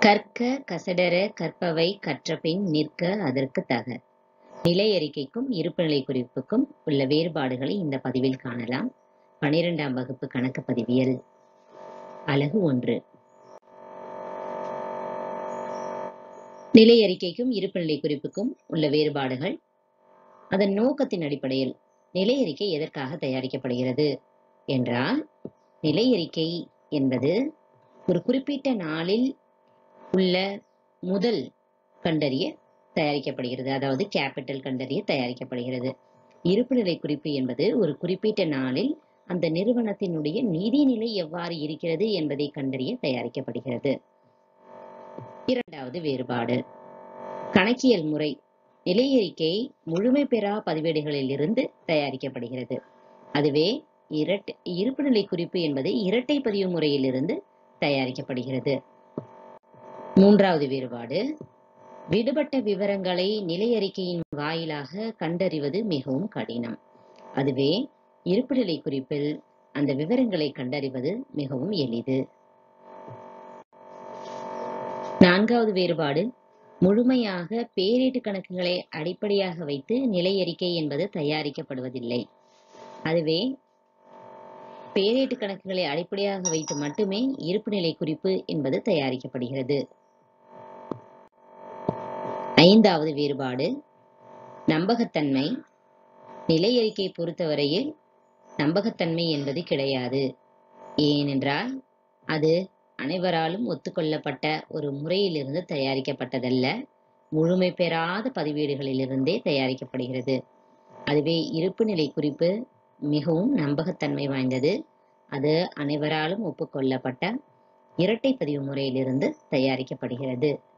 கற்க கசடர கற்பவை கற்றபின் நிற்க அதற்கு தக நிலை அறிக்கைக்கும் இருப்புநிலை குறிப்புக்கும் உள்ள வேறுபாடுகளை இந்த பதிவில் காணலாம் பனிரெண்டாம் வகுப்பு கணக்கு பதிவியல் அலகு ஒன்று நிலை அறிக்கைக்கும் இருப்புநிலை குறிப்புக்கும் உள்ள வேறுபாடுகள் அதன் நோக்கத்தின் அடிப்படையில் நிலை அறிக்கை எதற்காக தயாரிக்கப்படுகிறது என்றால் நிலை அறிக்கை என்பது ஒரு குறிப்பிட்ட நாளில் உள்ள முதல் கண்டறிய தயாரிக்கப்படுகிறது அதாவது கேபிட்டல் கண்டறிய தயாரிக்கப்படுகிறது இருப்புநிலை குறிப்பு என்பது ஒரு குறிப்பிட்ட நாளில் அந்த நிறுவனத்தினுடைய நிதிநிலை எவ்வாறு இருக்கிறது என்பதை கண்டறிய தயாரிக்கப்படுகிறது இரண்டாவது வேறுபாடு கணக்கியல் முறை நிலை அறிக்கை முழுமை பெறா பதிவேடுகளில் இருந்து தயாரிக்கப்படுகிறது அதுவே இரட்டை இருப்புநிலை குறிப்பு என்பது இரட்டை பதிவு முறையிலிருந்து தயாரிக்கப்படுகிறது மூன்றாவது வேறுபாடு விடுபட்ட விவரங்களை நிலை அறிக்கையின் வாயிலாக கண்டறிவது மிகவும் கடினம் அதுவே இருப்புநிலை குறிப்பில் அந்த விவரங்களை கண்டறிவது மிகவும் எளிது நான்காவது வேறுபாடு முழுமையாக பேரீட்டு கணக்குகளை அடிப்படையாக வைத்து நிலை அறிக்கை என்பது தயாரிக்கப்படுவதில்லை அதுவே பேரீட்டு கணக்குகளை அடிப்படையாக வைத்து மட்டுமே இருப்புநிலை குறிப்பு என்பது தயாரிக்கப்படுகிறது ஐந்தாவது வேறுபாடு நம்பகத்தன்மை நிலை அறிக்கை பொறுத்தவரையில் நம்பகத்தன்மை என்பது கிடையாது ஏனென்றால் அது அனைவராலும் ஒத்துக்கொள்ளப்பட்ட ஒரு முறையிலிருந்து தயாரிக்கப்பட்டதல்ல முழுமை பெறாத பதிவேடுகளிலிருந்தே தயாரிக்கப்படுகிறது அதுவே இருப்புநிலை குறிப்பு மிகவும் நம்பகத்தன்மை வாய்ந்தது அது அனைவராலும் ஒப்புக்கொள்ளப்பட்ட இரட்டை பதிவு முறையிலிருந்து தயாரிக்கப்படுகிறது